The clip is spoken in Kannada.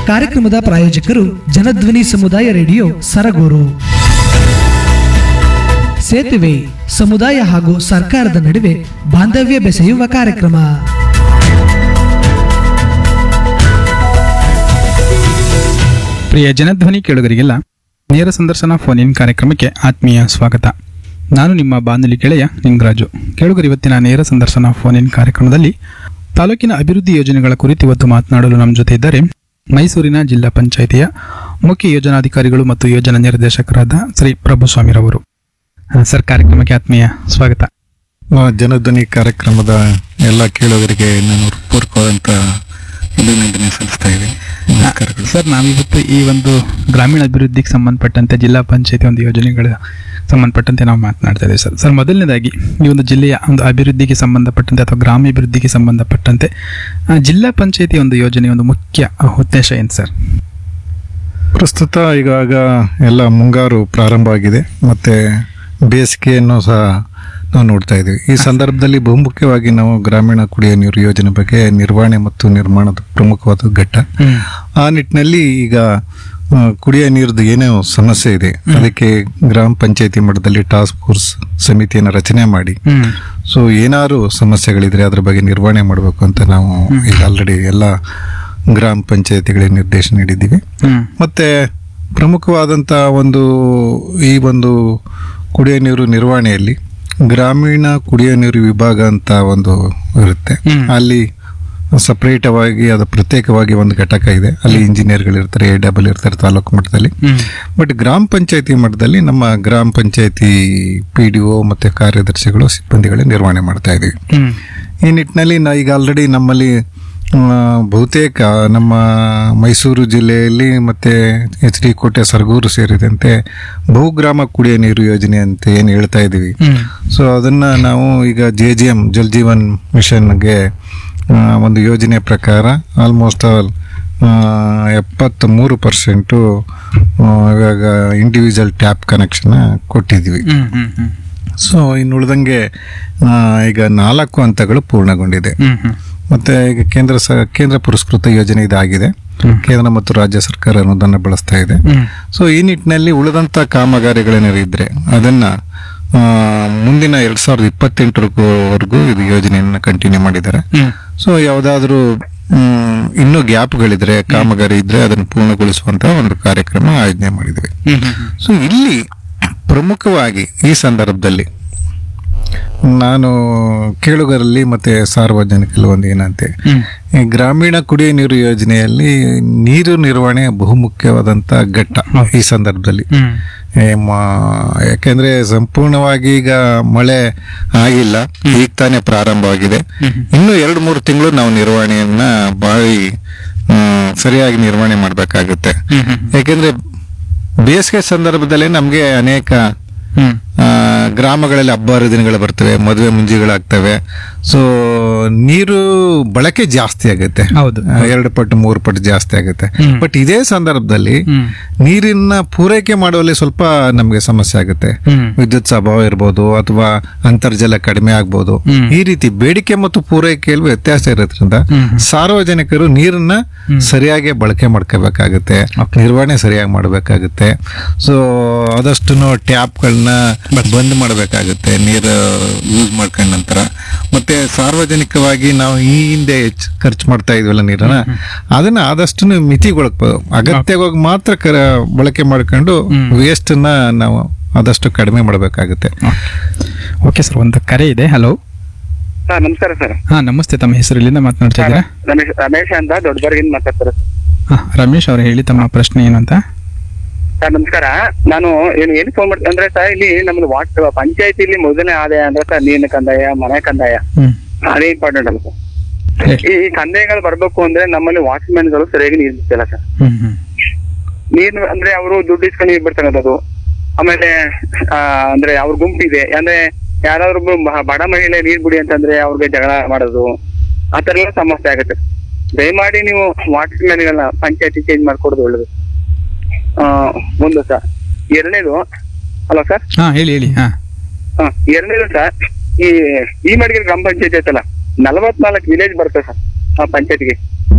ಕಾರ್ಯಕ್ರಮದ ಪ್ರಾಯೋಜಕರು ಜನಧ್ವನಿ ಸಮುದಾಯ ರೇಡಿಯೋ ಸರಗೂರು ಸೇತುವೆ ಸಮುದಾಯ ಹಾಗೂ ಸರ್ಕಾರದ ನಡುವೆ ಬಾಂಧವ್ಯ ಬೆಸೆಯುವ ಕಾರ್ಯಕ್ರಮ ಪ್ರಿಯ ಜನಧ್ವನಿ ಕೇಳುಗರಿಗೆಲ್ಲ ನೇರ ಸಂದರ್ಶನ ಫೋನ್ ಇನ್ ಕಾರ್ಯಕ್ರಮಕ್ಕೆ ಆತ್ಮೀಯ ಸ್ವಾಗತ ನಾನು ನಿಮ್ಮ ಬಾನುಲಿ ಗೆಳೆಯ ನಿಂಗರಾಜು ಕೇಳುಗರು ಇವತ್ತಿನ ನೇರ ಸಂದರ್ಶನ ಫೋನ್ ಇನ್ ಕಾರ್ಯಕ್ರಮದಲ್ಲಿ ತಾಲೂಕಿನ ಅಭಿವೃದ್ಧಿ ಯೋಜನೆಗಳ ಕುರಿತು ಇವತ್ತು ಮಾತನಾಡಲು ನಮ್ಮ ಜೊತೆ ಇದ್ದಾರೆ ಮೈಸೂರಿನ ಜಿಲ್ಲಾ ಪಂಚಾಯಿತಿಯ ಮುಖ್ಯ ಯೋಜನಾಧಿಕಾರಿಗಳು ಮತ್ತು ಯೋಜನಾ ನಿರ್ದೇಶಕರಾದ ಶ್ರೀ ಪ್ರಭುಸ್ವಾಮಿರವರು ಆ, ಸರ್ ಕಾರ್ಯಕ್ರಮಕ್ಕೆ ಆತ್ಮೀಯ ಸ್ವಾಗತ ಆ, ಜನಧ್ವನಿ ಕಾರ್ಯಕ್ರಮದ ಎಲ್ಲ ಕೇಳುಗರಿಗೆ ನಾನು ಹೃತ್ಪೂರ್ವಕವಾದಂಥ ಅಭಿನಂದನೆ ಸಲ್ಲಿಸ್ತಾ ಇದ್ದೀನಿ ನಮಸ್ಕಾರಗಳು ಸರ್ ನಾವಿವತ್ತು ಈ ಒಂದು ಗ್ರಾಮೀಣ ಅಭಿವೃದ್ಧಿಗೆ ಸಂಬಂಧಪಟ್ಟಂತೆ ಜಿಲ್ಲಾ ಪಂಚಾಯತಿ ಒಂದು ಯೋಜನೆಗಳ ಸಂಬಂಧಪಟ್ಟಂತೆ ನಾವು ಮಾತನಾಡ್ತಾ ಇದ್ದೀವಿ ಸರ್ ಸರ್ ಮೊದಲನೇದಾಗಿ ಈ ಒಂದು ಜಿಲ್ಲೆಯ ಒಂದು ಅಭಿವೃದ್ಧಿಗೆ ಸಂಬಂಧಪಟ್ಟಂತೆ ಅಥವಾ ಗ್ರಾಮಾಭಿವೃದ್ಧಿಗೆ ಸಂಬಂಧಪಟ್ಟಂತೆ ಆ, ಜಿಲ್ಲಾ ಪಂಚಾಯತಿ ಒಂದು ಯೋಜನೆ ಒಂದು ಮುಖ್ಯ ಉದ್ದೇಶ ಏನು ಸರ್ ಪ್ರಸ್ತುತ ಈಗಾಗ ಎಲ್ಲ ಮುಂಗಾರು ಪ್ರಾರಂಭ ಆಗಿದೆ ಮತ್ತೆ ಬೇಸಿಗೆಯನ್ನು ಸಹ ನಾವು ನೋಡ್ತಾ ಇದ್ದೀವಿ ಈ ಸಂದರ್ಭದಲ್ಲಿ ಬಹುಮುಖ್ಯವಾಗಿ ನಾವು ಗ್ರಾಮೀಣ ಕುಡಿಯುವ ನೀರು ಯೋಜನೆ ಬಗ್ಗೆ ನಿರ್ವಹಣೆ ಮತ್ತು ನಿರ್ಮಾಣದ ಪ್ರಮುಖವಾದ ಘಟ್ಟ ಆ ನಿಟ್ಟಿನಲ್ಲಿ ಈಗ ಆ, ಕುಡಿಯುವ ನೀರದ್ದು ಏನೋ ಸಮಸ್ಯೆ ಇದೆ ಅದಕ್ಕೆ ಗ್ರಾಮ ಪಂಚಾಯತಿ ಮಟ್ಟದಲ್ಲಿ ಟಾಸ್ಕ್ ಫೋರ್ಸ್ ಸಮಿತಿಯನ್ನು ರಚನೆ ಮಾಡಿ ಹ್ಮ್ ಸೊ ಏನಾದ್ರು ಸಮಸ್ಯೆಗಳಿದ್ರೆ ಅದ್ರ ಬಗ್ಗೆ ನಿರ್ವಹಣೆ ಮಾಡಬೇಕು ಅಂತ ನಾವು ಈಗ ಆಲ್ರೆಡಿ ಎಲ್ಲ ಗ್ರಾಮ ಪಂಚಾಯತಿಗಳಿಗೆ ನಿರ್ದೇಶನ ನೀಡಿದ್ದೀವಿ ಹ್ಮ್ ಮತ್ತೆ ಪ್ರಮುಖವಾದಂಥ ಒಂದು ಈ ಒಂದು ಕುಡಿಯೋ ನೀರು ನಿರ್ವಹಣೆಯಲ್ಲಿ ಗ್ರಾಮೀಣ ಕುಡಿಯೋ ನೀರು ವಿಭಾಗ ಅಂತ ಒಂದು ಇರುತ್ತೆ ಹ್ಮ್. ಅಲ್ಲಿ ಸಪ್ರೇಟವಾಗಿ ಅದು ಪ್ರತ್ಯೇಕವಾಗಿ ಒಂದು ಘಟಕ ಇದೆ ಅಲ್ಲಿ ಇಂಜಿನಿಯರ್ಗಳು ಇರ್ತಾರೆ ಎ ಡಬಲ್ ಇರ್ತಾರೆ ತಾಲೂಕು ಮಟ್ಟದಲ್ಲಿ ಹ್ಮ್ ಬಟ್ ಗ್ರಾಮ ಪಂಚಾಯತಿ ಮಟ್ಟದಲ್ಲಿ ನಮ್ಮ ಗ್ರಾಮ ಪಂಚಾಯತಿ ಪಿ ಡಿ ಒ ಮತ್ತು ಕಾರ್ಯದರ್ಶಿಗಳು ಸಿಬ್ಬಂದಿಗಳೇ ನಿರ್ವಹಣೆ ಮಾಡ್ತಾ ಇದ್ದೀವಿ ಹ್ಮ್ ಈ ನಿಟ್ಟಿನಲ್ಲಿ ನಾ ಈಗ ಆಲ್ರೆಡಿ ನಮ್ಮಲ್ಲಿ ಆ, ಬಹುತೇಕ ನಮ್ಮ ಮೈಸೂರು ಜಿಲ್ಲೆಯಲ್ಲಿ ಮತ್ತೆ ಎಚ್ ಡಿ ಕೋಟೆ ಸರಗೂರು ಸೇರಿದಂತೆ ಬಹುಗ್ರಾಮ ಕುಡಿಯೋ ನೀರು ಯೋಜನೆ ಅಂತ ಏನು ಹೇಳ್ತಾ ಇದ್ದೀವಿ ಹ್ಮ್ ಸೊ ಅದನ್ನ ನಾವು ಈಗ J G M Jal Jeevan ಮಿಷನ್ಗೆ ಆ, ಒಂದು ಯೋಜನೆ ಪ್ರಕಾರ ಆಲ್ಮೋಸ್ಟ್ ಆಲ್ ಎಪ್ಪತ್ತ್ ಮೂರು ಪರ್ಸೆಂಟು ಇವಾಗ ಇಂಡಿವಿಜುವಲ್ ಟ್ಯಾಪ್ ಕನೆಕ್ಷನ್ ಕೊಟ್ಟಿದ್ದೀವಿ ಹ್ಮ್ ಹ್ಮ್ ಹ್ಮ್ ಸೊ ಇನ್ನು ಉಳಿದಂಗೆ ಆ, ಈಗ ನಾಲ್ಕು ಹಂತಗಳು ಪೂರ್ಣಗೊಂಡಿದೆ ಹ್ಮ್ ಹ್ಮ್ ಮತ್ತೆ ಈಗ ಕೇಂದ್ರ ಸ ಕೇಂದ್ರ ಪುರಸ್ಕೃತ ಯೋಜನೆ ಇದಾಗಿದೆ ಕೇಂದ್ರ ಮತ್ತು ರಾಜ್ಯ ಸರ್ಕಾರ ಅನುದಾನ ಬಳಸ್ತಾ ಇದೆ ಹ್ಮ್ ಸೊ ಈ ನಿಟ್ಟಿನಲ್ಲಿ ಉಳಿದಂತ ಕಾಮಗಾರಿಗಳೇನಾದ್ರು ಇದ್ರೆ ಅದನ್ನ ಆ, ಮುಂದಿನ ಎರಡ್ ಸಾವಿರದ ಇಪ್ಪತ್ತೆಂಟರವರೆಗೂ ಇದು ಯೋಜನೆಯನ್ನ ಕಂಟಿನ್ಯೂ ಮಾಡಿದ್ದಾರೆ ಹ್ಮ್ ಸೊ ಯಾವುದಾದ್ರೂ ಇನ್ನೂ ಗ್ಯಾಪ್ಗಳಿದ್ರೆ ಕಾಮಗಾರಿ ಇದ್ರೆ ಅದನ್ನು ಪೂರ್ಣಗೊಳಿಸುವಂತ ಒಂದು ಕಾರ್ಯಕ್ರಮ ಆಯೋಜನೆ ಮಾಡಿದ್ವಿ ಹ್ಮ್ ಹ್ಮ್ ಸೊ ಇಲ್ಲಿ ಪ್ರಮುಖವಾಗಿ ಈ ಸಂದರ್ಭದಲ್ಲಿ ನಾನು ಕೇಳುಗರಲ್ಲಿ ಮತ್ತೆ ಸಾರ್ವಜನಿಕರಲ್ಲಿ ಒಂದು ಏನಂತೆ ಹ್ಮ್ ಈ ಗ್ರಾಮೀಣ ಕುಡಿಯುವ ನೀರು ಯೋಜನೆಯಲ್ಲಿ ನೀರು ನಿರ್ವಹಣೆ ಬಹುಮುಖ್ಯವಾದಂತ ಘಟ್ಟ ಈ ಸಂದರ್ಭದಲ್ಲಿ ಹ್ಮ್ ಏ ಮ- ಯಾಕೆಂದ್ರೆ ಸಂಪೂರ್ಣವಾಗಿ ಈಗ ಮಳೆ ಆಗಿಲ್ಲ ಈಗ ತಾನೇ ಪ್ರಾರಂಭವಾಗಿದೆ ಇನ್ನು ಎರಡು ಮೂರು ತಿಂಗಳು ನಾವು ನಿರ್ವಹಣೆಯನ್ನ ಬಾಳಿ ಆ, ಸರಿಯಾಗಿ ನಿರ್ವಹಣೆ ಮಾಡಬೇಕಾಗುತ್ತೆ ಹ್ಮ್ ಹ್ಮ್ ಯಾಕೆಂದ್ರೆ ಬೇಸಿಗೆ ಸಂದರ್ಭದಲ್ಲಿ ನಮಗೆ ಅನೇಕ ಹ್ಮ್ ಆ, ಗ್ರಾಮಗಳಲ್ಲಿ ಹಬ್ಬ ಹರಿದಿನಗಳು ಬರ್ತವೆ ಮದುವೆ ಮುಂಜಿಗಳಾಗ್ತವೆ ಸೊ ನೀರು ಬಳಕೆ ಜಾಸ್ತಿ ಆಗುತ್ತೆ ಹೌದು. ಆ, ಎರಡು ಪಟ್ಟು ಮೂರು ಪಟ್ಟು ಜಾಸ್ತಿ ಆಗುತ್ತೆ ಹ್ಮ್. ಬಟ್ ಇದೇ ಸಂದರ್ಭದಲ್ಲಿ ಹ್ಮ್ ನೀರಿನ ಪೂರೈಕೆ ಮಾಡುವಲ್ಲಿ ಸ್ವಲ್ಪ ನಮಗೆ ಸಮಸ್ಯೆ ಆಗುತ್ತೆ ಹ್ಮ್ ವಿದ್ಯುತ್ ಅಭಾವ ಇರ್ಬೋದು ಅಥವಾ ಅಂತರ್ಜಲ ಕಡಿಮೆ ಆಗ್ಬೋದು ಹ್ಮ್. ಈ ರೀತಿ ಬೇಡಿಕೆ ಮತ್ತು ಪೂರೈಕೆಯಲ್ಲಿ ವ್ಯತ್ಯಾಸ ಇರೋದ್ರಿಂದ ಹ್ಮ್. ಸಾರ್ವಜನಿಕರು ನೀರನ್ನ ಸರಿಯಾಗಿ ಬಳಕೆ ಮಾಡ್ಕೋಬೇಕಾಗುತ್ತೆ ನಿರ್ವಹಣೆ ಸರಿಯಾಗಿ ಮಾಡಬೇಕಾಗುತ್ತೆ ಸೊ ಆದಷ್ಟು ಟ್ಯಾಪ್ಗಳನ್ನ ಬಂದ್ ಮಾಡಬೇಕಾಗುತ್ತೆ ನೀರು ಯೂಸ್ ಮಾಡ್ಕೊಂಡ ನಂತರ ಮತ್ತೆ ಸಾರ್ವಜನಿಕವಾಗಿ ನಾವು ಈ ಹಿಂದೆ ಹೆಚ್ಚು ಖರ್ಚು ಮಾಡ್ತಾ ಇದ್ವಲ್ಲ ನೀರನ್ನ ಅದನ್ನ ಆದಷ್ಟು ಮಿತಿಗೊಳಕ್ಬೋದು ಅಗತ್ಯವಾಗಿ ಮಾತ್ರ ಕರ ಬಳಕೆ ಮಾಡ್ಕೊಂಡು ವೇಸ್ಟ್ ನ ನಾವು ಆದಷ್ಟು ಕಡಿಮೆ ಮಾಡಬೇಕಾಗುತ್ತೆ ಓಕೆ ಸರ್ ಒಂದು ಕರೆ ಇದೆ ಹಲೋ ಸರ್ ನಮಸ್ಕಾರ ಸರ್ ಹಾ ನಮಸ್ತೆ ತಮ್ಮ ಹೆಸರು ಇಲ್ಲಿಂದ ಮಾತನಾಡ್ತಾ ಇದ್ದೀರಾ ರಮೇಶ್ ರಮೇಶ್ ಅಂತ ದೊಡ್ಡಬರ್ಗಿಂದ ಮಾತಾಡ್ತಾರೆ ಹಾ ರಮೇಶ್ ಅವರು ಹೇಳಿ ತಮ್ಮ ಪ್ರಶ್ನೆ ಏನು ಅಂತ ಸರ್ ನಮಸ್ಕಾರ ನಾನು ಏನು ಏನು ಫೋನ್ ಮಾಡ್ತೀನಿ ಅಂದ್ರೆ ಸರ್ ಇಲ್ಲಿ ನಮ್ದು ವಾಟ್ ಪಂಚಾಯತಿಲಿ ಮೊದಲನೇ ಆದಾಯ ಅಂದ್ರೆ ಸರ್ ನೀರಿನ ಕಂದಾಯ ಮನೆ ಕಂದಾಯ ಹ್ಮ್ ಅದೇ ಇಂಪಾರ್ಟೆಂಟ್ ಅಲ್ಲ ಸರ್ ಹೇ. ಈ ಈ ಕಂದಾಯಗಳು ಬರ್ಬೇಕು ಅಂದ್ರೆ ನಮ್ಮಲ್ಲಿ ವಾಚ್ಮ್ಯಾನ್ಗಳು ಸರಿಯಾಗಿ ನೀರು ಬಿಡ್ತಿಲ್ಲ ಸರ್ ಹ್ಮ್ ಹ್ಮ್ ನೀರು ಅಂದ್ರೆ ಅವರು ದುಡ್ಡು ಇಸ್ಕೊಂಡು ನೀರು ಬಿಡ್ತಕ್ಕಂಥದ್ದು ಆಮೇಲೆ ಆ, ಅಂದ್ರೆ ಅವ್ರ ಗುಂಪಿದೆ ಅಂದ್ರೆ ಯಾರಾದ್ರೂ ಒಬ್ರು ಮ- ಬಡ ಮಹಿಳೆ ನೀರ್ ಬಿಡಿ ಅಂತಂದ್ರೆ ಅವ್ರಿಗೆ ಜಗಳ ಮಾಡೋದು ಆ ತರ ಎಲ್ಲ ಸಮಸ್ಯೆ ಆಗುತ್ತೆ ದಯಮಾಡಿ ನೀವು ವಾಟರ್ ಮ್ಯಾನ್ಗಳನ್ನ ಪಂಚಾಯತಿ ಚೇಂಜ್ ಮಾಡ್ಕೊಡೋದು ಒಳ್ಳೇದು ಆ, ಒಂದು ಸರ್ ಎರಡನೇದು ಅಲ್ಲ ಸರ್ ಹಾ ಹೇಳಿ ಹೇಳಿ ಹಾ ಹಾ ಎರಡನೇದು ಸರ್ ಈ ಈ ಮಡಿಗೆ ಗ್ರಾಮ ಪಂಚಾಯತಿ ಐತಲ್ಲ ನಲವತ್ನಾಲ್ಕು ವಿಲೇಜ್ ಬರುತ್ತೆ ಸರ್ ಆ ಪಂಚಾಯತಿಗೆ